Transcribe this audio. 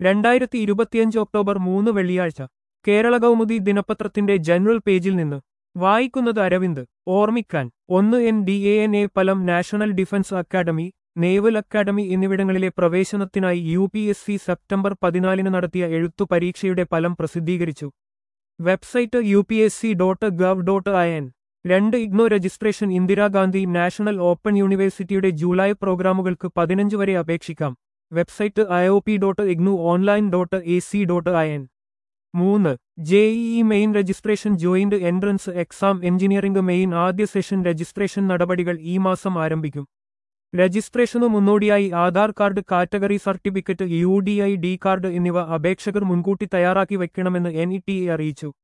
രണ്ടായിരത്തി ഇരുപത്തിയഞ്ച് ഒക്ടോബർ മൂന്ന് വെള്ളിയാഴ്ച കേരള കൗമുദി ദിനപത്രത്തിന്റെ ജനറൽ പേജിൽ നിന്ന് വായിക്കുന്നത് അരവിന്ദ് ഓർമ്മിക്കാൻ ഒന്ന് N D A N A ഫലം national defence academy naval academy എന്നിവിടങ്ങളിലെ പ്രവേശനത്തിനായി U P S C September പതിനാലിന് നടത്തിയ എഴുത്തു പരീക്ഷയുടെ ഫലം പ്രസിദ്ധീകരിച്ചു website U P S C dot gov dot I N രണ്ട് IGNOU registration Indira Gandhi national open യൂണിവേഴ്സിറ്റിയുടെ ജൂലൈ പ്രോഗ്രാമുകൾക്ക് പതിനഞ്ച് വരെ അപേക്ഷിക്കാം website I O P dot IGNOU online dot A C dot I N മൂന്ന് JEE main registration joint entrance exam engineering main ആദ്യ session registration നടപടികൾ ഈ മാസം ആരംഭിക്കും രജിസ്ട്രേഷനു മുന്നോടിയായി Aadhaar card category certificate U D I D card എന്നിവ അപേക്ഷകർ മുൻകൂട്ടി തയ്യാറാക്കി വയ്ക്കണമെന്ന് എൻ ഇ ടി എ അറിയിച്ചു